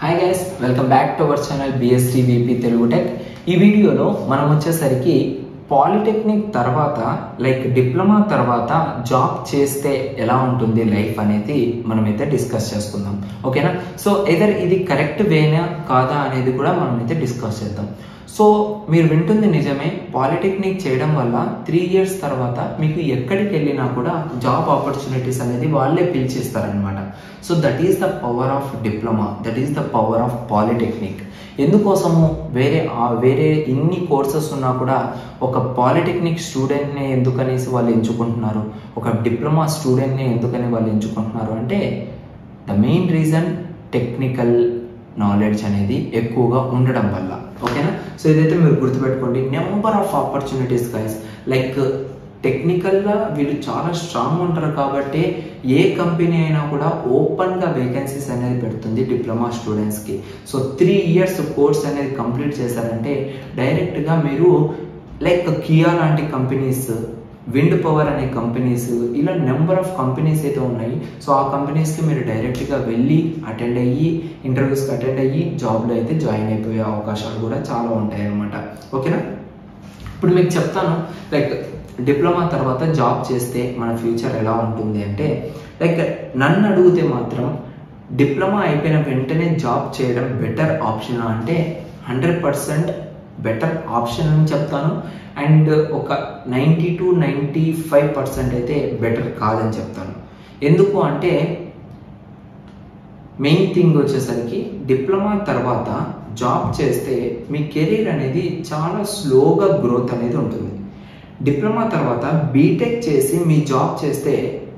hi guys welcome back to our channel BST VP Telugu tech ఈ వీడియోలో మనం వచ్చేసరికి పాలిటెక్నిక్ తర్వాత లైక్ డిప్లొమా తర్వాత జాబ్ చేస్తే ఎలా ఉంటుంది లైఫ్ అనేది మనమైతే డిస్కస్ చేసుకుందాం ఓకేనా సో ఎదర్ ఇది కరెక్ట్ వేనా కాదా అనేది కూడా మనమైతే డిస్కస్ చేద్దాం సో మీరు వింటుంది నిజమే పాలిటెక్నిక్ చేయడం వల్ల త్రీ ఇయర్స్ తర్వాత మీకు ఎక్కడికి వెళ్ళినా కూడా జాబ్ ఆపర్చునిటీస్ అనేది వాళ్ళే పిలిచిస్తారనమాట so that is the power of diploma that is the power of polytechnic ఎందుకోసము వేరే ఆ- వేరే ఇన్ని కోర్సెస్ ఉన్నా కూడా ఒక పాలిటెక్నిక్ స్టూడెంట్ని ఎందుకనేసి వాళ్ళు ఎంచుకుంటున్నారు ఒక డిప్లొమా స్టూడెంట్ని ఎందుకని వాళ్ళు ఎంచుకుంటున్నారు అంటే the main reason technical knowledge అనేది ఎక్కువగా ఉండడం వల్ల ఓకేనా సో ఇదైతే మీరు గుర్తుపెట్టుకోండి number of opportunities guys like టెక్నికల్గా వీళ్ళు చాలా స్ట్రాంగ్ ఉంటారు కాబట్టి ఏ కంపెనీ అయినా కూడా ఓపెన్గా వేకెన్సీస్ అనేది పెడుతుంది డిప్లొమా స్టూడెంట్స్కి సో త్రీ ఇయర్స్ కోర్స్ అనేది కంప్లీట్ చేశారంటే డైరెక్ట్గా మీరు లైక్ కియా లాంటి కంపెనీస్ విండ్ పవర్ అనే కంపెనీస్ ఇలా నెంబర్ ఆఫ్ కంపెనీస్ అయితే ఉన్నాయి సో ఆ కంపెనీస్కి మీరు డైరెక్ట్గా వెళ్ళి అటెండ్ అయ్యి ఇంటర్వ్యూస్కి అటెండ్ అయ్యి జాబ్లో అయితే జాయిన్ అయిపోయే అవకాశాలు కూడా చాలా ఉంటాయి అన్నమాట ఓకేనా ఇప్పుడు మీకు చెప్తాను లైక్ డిప్లొమా తర్వాత జాబ్ చేస్తే మన ఫ్యూచర్ ఎలా ఉంటుంది అంటే లైక్ నన్ను అడిగితే మాత్రం డిప్లొమా అయిపోయిన వెంటనే జాబ్ చేయడం బెటర్ ఆప్షన్ అంటే హండ్రెడ్ పర్సెంట్ బెటర్ ఆప్షన్ అని చెప్తాను అండ్ ఒక ninety to ninety five percent అయితే బెటర్ కాదని చెప్తాను ఎందుకు అంటే మెయిన్ థింగ్ వచ్చేసరికి డిప్లొమా తర్వాత జాబ్ చేస్తే మీ కెరీర్ అనేది చాలా స్లోగా గ్రోత్ అనేది ఉంటుంది డిప్లొమా తర్వాత బీటెక్ చేసి మీ జాబ్ చేస్తే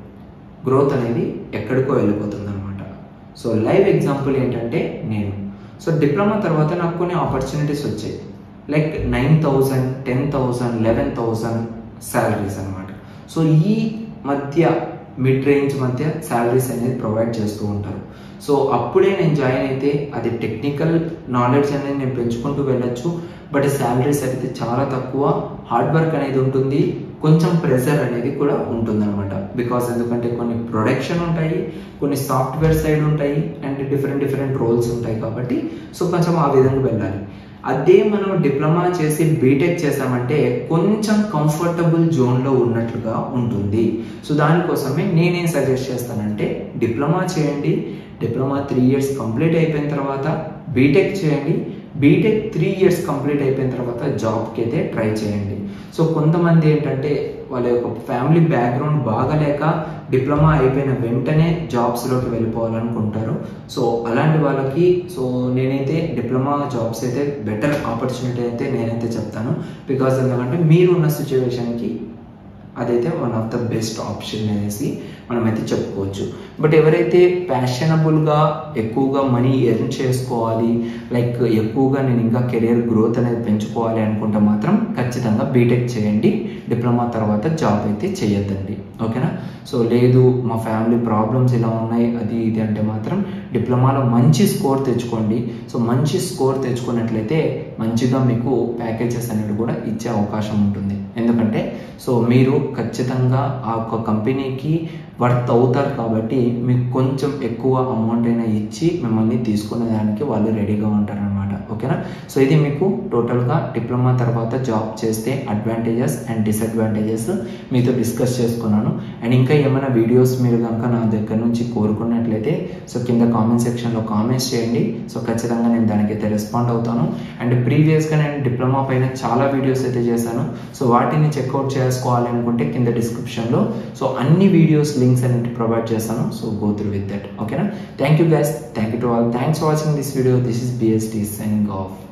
గ్రోత్ అనేది ఎక్కడికో వెళ్ళిపోతుంది అనమాట సో లైవ్ ఎగ్జాంపుల్ ఏంటంటే నేను సో డిప్లొమా తర్వాత నాకు కొన్ని ఆపర్చునిటీస్ వచ్చాయి like nine thousand ten thousand eleven thousand salaries అనమాట సో ఈ మధ్య మిడ్ రేంజ్ మధ్య శాలరీస్ అనేది ప్రొవైడ్ చేస్తూ ఉంటారు సో అప్పుడే నేను జాయిన్ అయితే అది టెక్నికల్ నాలెడ్జ్ అనేది నేను పెంచుకుంటూ వెళ్ళొచ్చు బట్ శాలరీస్ అయితే చాలా తక్కువ హార్డ్ వర్క్ అనేది ఉంటుంది కొంచెం ప్రెషర్ అనేది కూడా ఉంటుంది అనమాట బికాస్ ఎందుకంటే కొన్ని ప్రొడక్షన్ ఉంటాయి కొన్ని సాఫ్ట్వేర్ సైడ్ ఉంటాయి అండ్ డిఫరెంట్ డిఫరెంట్ రోల్స్ ఉంటాయి కాబట్టి సో కొంచెం ఆ విధంగా వెళ్ళాలి అదే మనం డిప్లొమా చేసి బీటెక్ చేసామంటే కొంచెం కంఫర్టబుల్ జోన్లో ఉన్నట్లుగా ఉంటుంది సో దానికోసమే నేనేం సజెస్ట్ చేస్తానంటే డిప్లొమా చేయండి డిప్లొమా త్రీ ఇయర్స్ కంప్లీట్ అయిపోయిన తర్వాత బీటెక్ చేయండి బీటెక్ త్రీ ఇయర్స్ కంప్లీట్ అయిపోయిన తర్వాత జాబ్కి అయితే ట్రై చేయండి సో కొంతమంది ఏంటంటే వాళ్ళ యొక్క ఫ్యామిలీ బ్యాక్గ్రౌండ్ బాగలేక డిప్లొమా అయిపోయిన వెంటనే జాబ్స్లోకి వెళ్ళిపోవాలనుకుంటారు సో అలాంటి వాళ్ళకి సో నేనైతే డిప్లొమా జాబ్స్ అయితే బెటర్ ఆపర్చునిటీ అయితే నేనైతే చెప్తాను బికాజ్ ఎందుకంటే మీరున్న సిచ్యువేషన్కి అదైతే one of the best option అనేసి మనమైతే చెప్పుకోవచ్చు బట్ ఎవరైతే ప్యాషనబుల్గా ఎక్కువగా మనీ ఎర్న్ చేసుకోవాలి లైక్ ఎక్కువగా నేను ఇంకా కెరియర్ గ్రోత్ అనేది పెంచుకోవాలి అనుకుంటే మాత్రం ఖచ్చితంగా బీటెక్ చేయండి డిప్లొమా తర్వాత జాబ్ అయితే చేయొద్దండి ఓకేనా సో లేదు మా ఫ్యామిలీ ప్రాబ్లమ్స్ ఇలా ఉన్నాయి అది ఇది అంటే మాత్రం డిప్లొమాలో మంచి స్కోర్ తెచ్చుకోండి సో మంచి స్కోర్ తెచ్చుకున్నట్లయితే మంచిగా మీకు ప్యాకేజెస్ అనేవి కూడా ఇచ్చే అవకాశం ఉంటుంది ఎందుకంటే సో మీరు ఖచ్చితంగా ఆ ఒక్క కంపెనీకి వర్త్ అవుతారు కాబట్టి మీకు కొంచెం ఎక్కువ అమౌంట్ అయినా ఇచ్చి మిమ్మల్ని తీసుకునే దానికి వాళ్ళు రెడీగా ఉంటారు అనమాట ఓకేనా సో ఇది మీకు టోటల్గా డిప్లొమా తర్వాత జాబ్ చేస్తే అడ్వాంటేజెస్ అండ్ డిసడ్వాంటేజెస్ మీతో డిస్కస్ చేసుకున్నాను అండ్ ఇంకా ఏమైనా వీడియోస్ మీరు కనుక నా దగ్గర నుంచి కోరుకున్నట్లయితే సో కింద కామెంట్ సెక్షన్లో కామెంట్స్ చేయండి సో ఖచ్చితంగా నేను దానికైతే రెస్పాండ్ అవుతాను అండ్ ప్రీవియస్గా నేను డిప్లొమా పైన చాలా వీడియోస్ అయితే చేశాను సో వాటిని చెక్అవుట్ చేసుకోవాలి అనుకుంటే కింద డిస్క్రిప్షన్లో సో అన్ని వీడియోస్ లింక్స్ అనేవి ప్రొవైడ్ చేస్తాను so go through with that ఓకేనా thank you guys thank you to all thanks for watching this video this is BST signing of